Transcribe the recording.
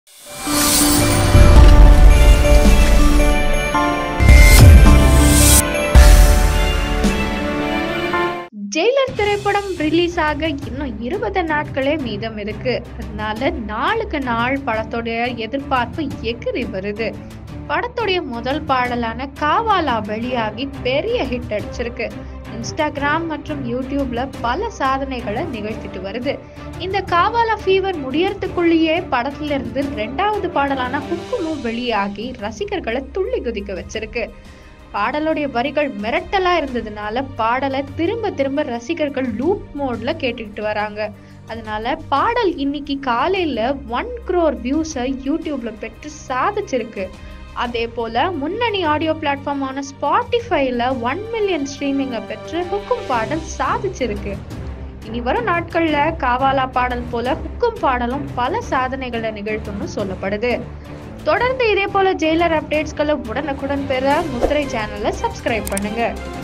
Jailer திரைப்படம் release ஆக இன்னும் இருபது நாட்களே மீதம் இருக்கு அதனால நாளுக்கு நாள் படத்துடைய எதிர்பார்ப்பு எகிரி வருது படத்துடைய முதல் பாடலான காவாலா வெளியாகி பெரிய ஹிட் அடிச்சிருக்கு இன்ஸ்டாகிராம் மற்றும் யூடியூப்ல பல சாதனைகளை நிகழ்த்திட்டு வருது இந்த காவாலா ஃபீவர் முடியறதுக்குள்ளேயே படத்துல இருந்து ரெண்டாவது பாடலான ஹுக்குமும் வெளியாகி ரசிகர்களை துள்ளி குதிக்க வச்சிருக்கு பாடலுடைய வரிகள் மிரட்டலா இருந்ததுனால பாடலை திரும்ப திரும்ப ரசிகர்கள் லூப் மோட்ல கேட்டுக்கிட்டு வராங்க அதனால பாடல் இன்னைக்கு காலையில ஒன் crore வியூஸை யூடியூப்ல பெற்று சாதிச்சிருக்கு அதே போல முன்னணி ஆடியோ பிளாட்ஃபார்மான ஸ்பாட்டிஃபைல ஒன் மில்லியன் ஸ்ட்ரீமிங்கை பெற்று ஹுக்கும் பாடல் சாதிச்சிருக்கு இனி வரும் நாட்கள்ல காவாலா பாடல் போல ஹுக்கும் பாடலும் பல சாதனைகளை நிகழ்த்தும்னு சொல்லப்படுது தொடர்ந்து இதே போல ஜெயிலர் அப்டேட்ஸ்களை உடனுக்குடன் பெற முத்திரை சேனலை சப்ஸ்கிரைப் பண்ணுங்க